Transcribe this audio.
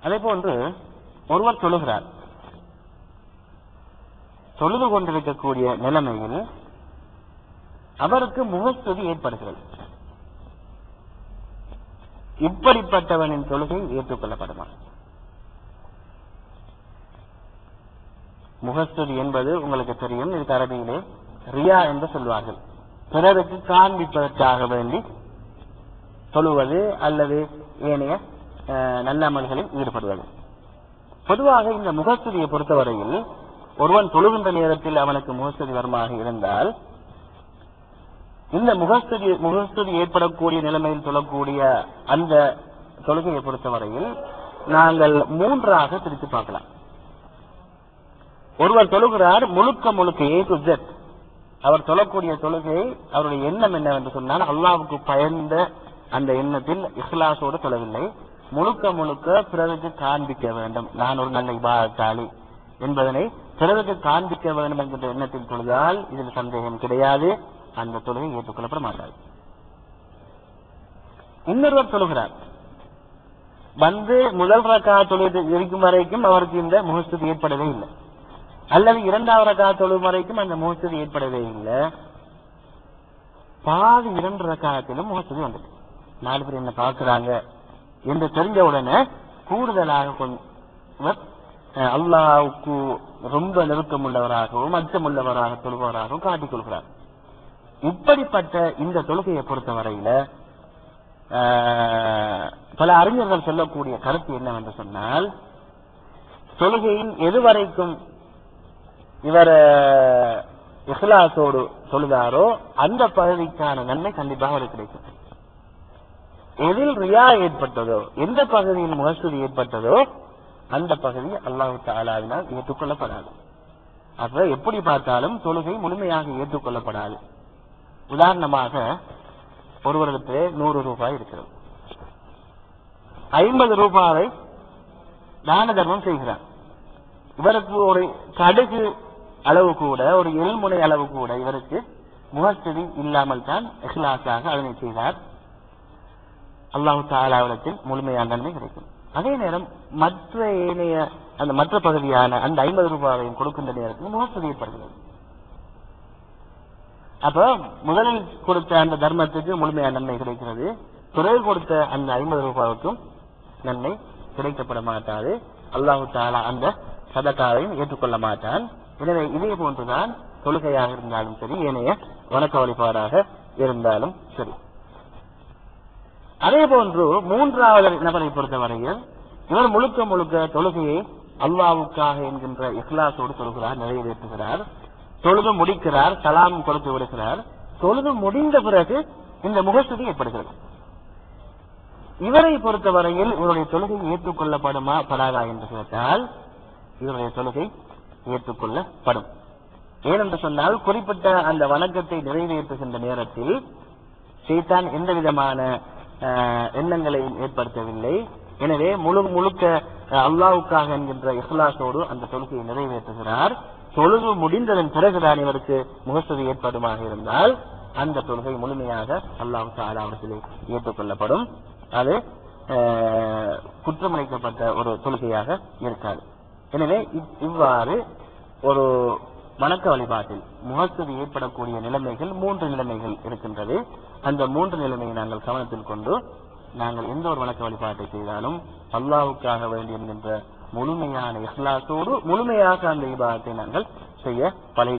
அதே போன்று ஒருவர் தொழுகிறார் தொழுது கொண்டிருக்கக்கூடிய நிலைமையில் அவருக்கு முகஸ்துதி ஏற்படுகிறது இப்படிப்பட்டவனின் தொழுகை ஏற்றுக்கொள்ளப்படுமா முகஸ்துதி என்பது உங்களுக்கு தெரியும் இதுக்கு அரபியிலே ரியா என்று சொல்வார்கள் பிறருக்கு காண்பிப்பதற்காக வேண்டி தொழுவது அல்லது ஏனைய அஹ், நல்லமல்களில் ஈடுபடுவது பொதுவாக இந்த முகஸ்துதியை பொறுத்தவரையில் ஒருவன் தொழுகின்ற நேரத்தில் அவனுக்கு முகஸ்துதி வருமாக இருந்தால் இந்த முகஸ்துதி முகஸ்துதி ஏற்படக்கூடிய நிலைமையில் தொழக்கூடிய அந்த தொழுகையை பொறுத்தவரையில் நாங்கள் மூன்றாக பிரித்து பார்க்கலாம் ஒருவர் தொழுகிறார் முழுக்க முழுக்க ஏ டு ஜெட் அவர் தொழக்கூடிய தொழுகை அவருடைய எண்ணம் என்னவென்று சொன்னால் அல்லாவுக்கு பயந்த அந்த எண்ணத்தில் இஸ்லாசோடு தொழவில்லை முழுக்க முழுக்க பிறருக்கு காண்பிக்க வேண்டும் நான் ஒரு நல்ல இபாதத்தாளி என்பதனை பிறருக்கு காண்பிக்க வேண்டும் என்கின்ற எண்ணத்தில் தொழுதால் இதில் சந்தேகம் கிடையாது அந்த தொழுகை ஏற்றுக்கொள்ளப்பட மாட்டாது இன்னொருவர் தொழுகிறார் வந்து முதல் ரக்கா தொழுது இருக்கும் வரைக்கும் அவருக்கு இந்த முகஸ்துதி ஏற்படவே இல்லை அல்லது இரண்டாவது ரக்கா தொழும் வரைக்கும் அந்த முகஸ்துதி ஏற்படவே இல்லை பாதி இரண்டு ரக்காத்திலும் முகஸ்துதி வந்துட்டு நாலு பேர் என்ன பார்க்கிறாங்க என்று தெரிஞ்ச உடனே கூடுதலாக கொண்டவர் அஹ், அல்லாஹ்வுக்கு ரொம்ப நெருக்கம் உள்ளவராகவும் அச்சமுள்ளவராக தொழுபவராகவும் காட்டிக் கொள்கிறார் இப்படிப்பட்ட இந்த தொழுகையை பொறுத்தவரையில ஆஹ், பல அறிஞர்கள் சொல்லக்கூடிய கருத்து என்னவென்று சொன்னால் தொழுகையின் எதுவரைக்கும் இவர் அஹ், இஹ்லாஸோடு தொழுதாரோ அந்த பகுதிக்கான நன்மை கண்டிப்பாக அவருக்கு கிடைக்கும் எதில் ரியா ஏற்பட்டதோ எந்த பகுதியில் முகஸ்துதி ஏற்பட்டதோ அந்த பகுதி அல்லாஹு தாலாவினால் ஏற்றுக்கொள்ளப்படாது அப்ப எப்படி பார்த்தாலும் தொழுகை முழுமையாக ஏற்றுக்கொள்ளப்படாது உதாரணமாக ஒருவருக்கு நூறு ரூபாய் இருக்கிறது ஐம்பது ரூபாவை தான தர்மம் செய்கிறார் இவருக்கு ஒரு கடுகு அளவு கூட ஒரு எல்முனை அளவு கூட இவருக்கு முகஸ்துதி இல்லாமல் தான் இஹ்லாஸாக அதனை செய்தார் அல்லாஹு தாலாவிடத்தில் முழுமையான நன்மை கிடைக்கும் அதே நேரம் மற்ற ஏனைய அந்த மற்ற பகுதியான அந்த ஐம்பது ரூபாயையும் கொடுக்கின்ற நேரத்தில் முகஸ்துதி ஏற்படுகிறது அப்ப முதலில் கொடுத்த அந்த தர்மத்துக்கு முழுமையான நன்மை கிடைக்கிறது பிறகு கொடுத்த அந்த ஐம்பது ரூபாவுக்கும் நன்மை கிடைக்கப்பட மாட்டாது அல்லாஹு தாலா அந்த சதக்காவையும் ஏற்றுக்கொள்ள மாட்டான் எனவே இதே போன்றுதான் தொழுகையாக இருந்தாலும் சரி ஏனைய வணக்க வழிபாடாக இருந்தாலும் சரி அதே போன்று மூன்றாவது நபரை பொறுத்தவரையில் இவர் முழுக்க முழுக்க தொழுகையை அல்லாவுக்காக என்கின்ற இஸ்லாசோடு தொழுகிறார் நிறைவேற்றுகிறார் தொழுது முடிக்கிறார் சலாம் கொடுத்து விடுகிறார் தொழுது முடிந்த பிறகு இந்த முகஸ்துதி ஏற்படுகிறது இவரை பொறுத்தவரையில் இவருடைய தொழுகை ஏற்றுக்கொள்ளப்படுமா படாதா என்று கேட்டால் இவருடைய தொழுகை ஏற்றுக்கொள்ளப்படும் ஏனென்று சொன்னால் குறிப்பிட்ட அந்த வணக்கத்தை நிறைவேற்றுகின்ற நேரத்தில் சைத்தான் எந்த விதமான அஹ், எண்ணங்களையும் ஏற்படுத்தவில்லை எனவே முழு முழுக்க அஹ், அல்லாஹ்வுக்காக என்கின்ற இஹ்லாஸோடு அந்த தொழுகையை நிறைவேற்றுகிறார் தொழுது முடிந்ததன் பிறகுதான் இவருக்கு முகஸ்துதி ஏற்படுமாக இருந்தால் அந்த தொழுகை முழுமையாக அல்லாஹ் தாலா அவர்களே ஏற்றுக்கொள்ளப்படும் அது அஹ், குற்றமளிக்கப்பட்ட ஒரு தொழுகையாக இருக்காது எனவே இவ்- இவ்வாறு ஒரு வணக்க வழிபாட்டில் முகஸ்துதி ஏற்படக்கூடிய நிலைமைகள் மூன்று நிலைமைகள் இருக்கின்றது அந்த மூன்று நிலைமையை நாங்கள் கவனத்தில் கொண்டு நாங்கள் எந்த ஒரு வணக்க வழிபாட்டை செய்தாலும் அல்லாஹ்வுக்காக வேண்டி என்கின்ற முழுமையான இஸ்லாத்தோடு முழுமையாக அந்த இபாதத்தை நாங்கள் செய்ய பழகி